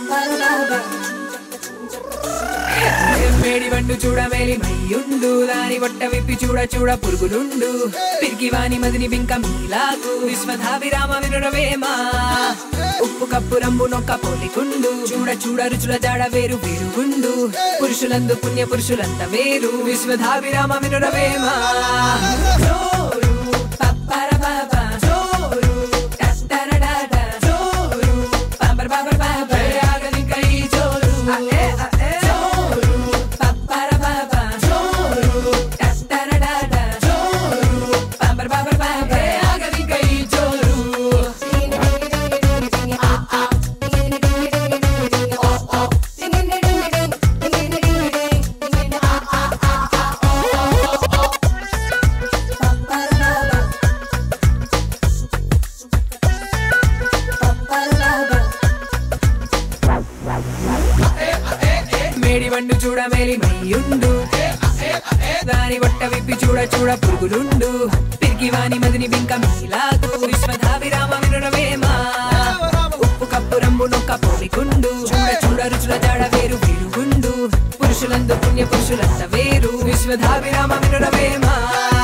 మేడి వండు చూడ మేలి మయ్యుండు దాని వట్ట విప్పి చూడ చూడ పురుగులుండు పిరికి వాని మదిని బింక మీలాగు విశ్వధాభిరామ వినురవేమా ఉప్పు కప్పు రంబు నొక్క పోలికుండు చూడ చూడ రుచుల జాడ వేరు వేరుగుండు పురుషులందు పుణ్య పురుషులంత వేరు విశ్వధాభిరామ వినురవేమా జోరు, పప్పరపాప, జోరు, టట్టరడాట, జోరు, పంపరపాపరపాప, ఆగదింక ఈ జోరు. అఏ, అఏ, జోరు, పప్పరపాప, జోరు, టట్టరడాట, జోరు, పంపరపాపరపాప, ఆగదింక ఈ జోరు. మేడి వండు చూడ మేలి మయ్యుండు దాని వట్ట విప్పి చూడ చూడ పురుగులుండు పిరికి వాని మదిని బింక మీలాగు విశ్వధాభిరామ వినురవేమా ఉప్పు కప్పు రంబు నొక్క పోలికుండు చూడ చూడ రుచుల జాడ వేరు వేరుగుండు పురుషులందు పుణ్య పురుషులంత వేరు విశ్వధాభిరామ వినురవేమా